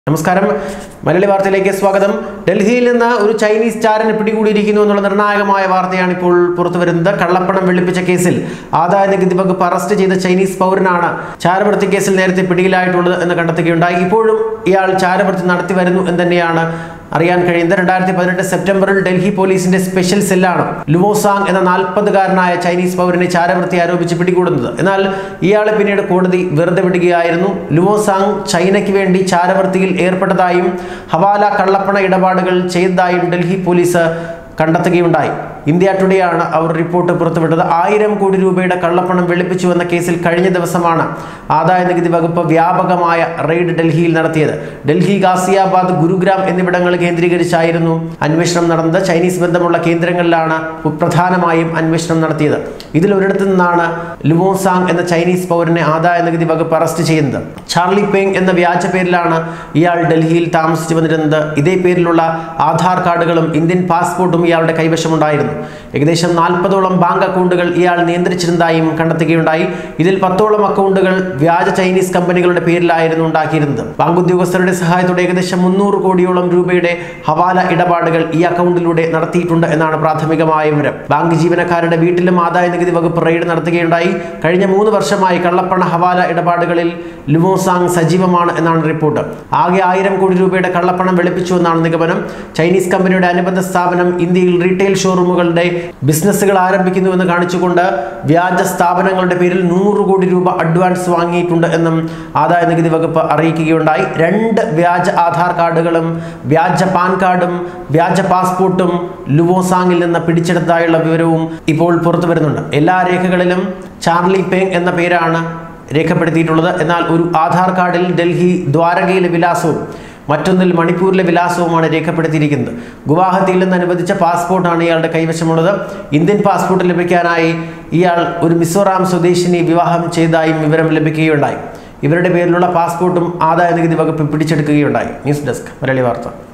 നമസ്കാരം മലയാളി വാർത്തയിലേക്ക് സ്വാഗതം ഡൽഹിയിൽ നിന്ന് ഒരു ചൈനീസ് ചാരനെ പിടികൂടിയിരിക്കുന്നു എന്നുള്ള നിർണായകമായ വാർത്തയാണ് ഇപ്പോൾ പുറത്തു വരുന്നത് കള്ളപ്പണം വെളുപ്പിച്ച കേസിൽ ആദായ നികുതി വകുപ്പ് അറസ്റ്റ് ചെയ്ത ചൈനീസ് പൗരനാണ് ചാരവൃത്തി കേസിൽ നേരത്തെ പിടിയിലായിട്ടുള്ളത് എന്ന് കണ്ടെത്തുകയുണ്ടായി ഇപ്പോഴും ഇയാൾ ചാരവൃത്തി നടത്തി വരുന്നു എന്ന് തന്നെയാണ് അറിയാൻ കഴിയുന്നത് രണ്ടായിരത്തി പതിനെട്ട് സെപ്റ്റംബറിൽ ഡൽഹി പോലീസിന്റെ സ്പെഷ്യൽ സെല്ലാണ് ലുവോസാങ് എന്ന നാൽപ്പതുകാരനായ ചൈനീസ് പൗരനെ ചാരവൃത്തി ആരോപിച്ച് പിടികൂടുന്നത് എന്നാൽ ഇയാളെ പിന്നീട് കോടതി വെറുതെ വിടുകയായിരുന്നു ലുവോസാങ് ചൈനയ്ക്ക് വേണ്ടി ചാരവൃത്തിയിൽ ഏർപ്പെട്ടതായും ഹവാല കള്ളപ്പണ ഇടപാടുകൾ ചെയ്തതായും ഡൽഹി പോലീസ് കണ്ടെത്തുകയുണ്ടായി ഇന്ത്യ ടുഡേ ആണ് അവർ റിപ്പോർട്ട് പുറത്തുവിട്ടത് ആയിരം കോടി രൂപയുടെ കള്ളപ്പണം വെളുപ്പിച്ചു എന്ന കേസിൽ കഴിഞ്ഞ ദിവസമാണ് ആദായ നികുതി വകുപ്പ് വ്യാപകമായ റെയ്ഡ് ഡൽഹിയിൽ നടത്തിയത് ഡൽഹി ഗാസിയാബാദ് ഗുരുഗ്രാം എന്നിവിടങ്ങൾ കേന്ദ്രീകരിച്ചായിരുന്നു അന്വേഷണം നടന്നത് ചൈനീസ് ബന്ധമുള്ള കേന്ദ്രങ്ങളിലാണ് പ്രധാനമായും അന്വേഷണം നടത്തിയത് ഇതിൽ ഒരിടത്തു നിന്നാണ് ലുവോസാങ് എന്ന ചൈനീസ് പൗരനെ ആദായ നികുതി വകുപ്പ് അറസ്റ്റ് ചെയ്യുന്നത് ചാർലി പേങ് എന്ന വ്യാജ പേരിലാണ് ഇയാൾ ഡൽഹിയിൽ താമസിച്ചു വന്നിരുന്നത് ഇതേ പേരിലുള്ള ആധാർ കാർഡുകളും ഇന്ത്യൻ പാസ്പോർട്ടും ഇയാളുടെ കൈവശമുണ്ടായിരുന്നു ഏകദേശം നാൽപ്പതോളം ബാങ്ക് അക്കൗണ്ടുകൾ ഇയാൾ നിയന്ത്രിച്ചിരുന്നതായും കണ്ടെത്തുകയുണ്ടായി ഇതിൽ പത്തോളം അക്കൗണ്ടുകൾ വ്യാജ ചൈനീസ് കമ്പനികളുടെ പേരിലായിരുന്നു ഉണ്ടാക്കിയിരുന്നത് ബാങ്ക് ഉദ്യോഗസ്ഥരുടെ സഹായത്തോടെ ഏകദേശം മുന്നൂറ് കോടിയോളം രൂപയുടെ ഹവാല ഇടപാടുകൾ ഈ അക്കൗണ്ടിലൂടെ നടത്തിയിട്ടുണ്ട് എന്നാണ് പ്രാഥമികമായ വിവരം ബാങ്ക് ജീവനക്കാരുടെ വീട്ടിലും ആദായ നികുതി വകുപ്പ് റെയ്ഡ് നടത്തുകയുണ്ടായി കഴിഞ്ഞ മൂന്ന് വർഷമായി കള്ളപ്പണ ഹവാല ഇടപാടുകളിൽ ലുമോസാങ് സജീവമാണ് എന്നാണ് റിപ്പോർട്ട് ആകെ ആയിരം കോടി രൂപയുടെ കള്ളപ്പണം വെളുപ്പിച്ചു എന്നാണ് നിഗമനം ചൈനീസ് കമ്പനിയുടെ അനുബന്ധ സ്ഥാപനം ഇന്ത്യയിൽ റീറ്റെയിൽ ഷോറൂമുകളുടെ ബിസിനസ്സുകൾ ആരംഭിക്കുന്നുവെന്ന് കാണിച്ചുകൊണ്ട് വ്യാജ സ്ഥാപനങ്ങളുടെ പേരിൽ നൂറ് കോടി രൂപ അഡ്വാൻസ് വാങ്ങിയിട്ടുണ്ട് എന്നും ആദായ നികുതി വകുപ്പ് അറിയിക്കുകയുണ്ടായി രണ്ട് വ്യാജ ആധാർ കാർഡുകളും വ്യാജ പാൻ കാർഡും വ്യാജ പാസ്പോർട്ടും ലുവോസാങ്ങിൽ നിന്ന് പിടിച്ചെടുത്തതായുള്ള വിവരവും ഇപ്പോൾ പുറത്തു വരുന്നുണ്ട് എല്ലാ രേഖകളിലും ചാർലി പേങ് എന്ന പേരാണ് രേഖപ്പെടുത്തിയിട്ടുള്ളത് എന്നാൽ ഒരു ആധാർ കാർഡിൽ ഡൽഹി ദ്വാരകയിലെ വിലാസവും മറ്റൊന്നിൽ മണിപ്പൂരിലെ വിലാസവുമാണ് രേഖപ്പെടുത്തിയിരിക്കുന്നത് ഗുവാഹത്തിയിൽ നിന്ന് അനുവദിച്ച പാസ്പോർട്ടാണ് ഇയാളുടെ കൈവശമുള്ളത് ഇന്ത്യൻ പാസ്പോർട്ട് ലഭിക്കാനായി ഇയാൾ ഒരു മിസോറാം സ്വദേശിനി വിവാഹം ചെയ്തതായും വിവരം ലഭിക്കുകയുണ്ടായി ഇവരുടെ പേരിലുള്ള പാസ്പോർട്ടും ആദായ നികുതി വകുപ്പ് പിടിച്ചെടുക്കുകയുണ്ടായി ന്യൂസ് ഡെസ്ക് മലയാളി വാർത്ത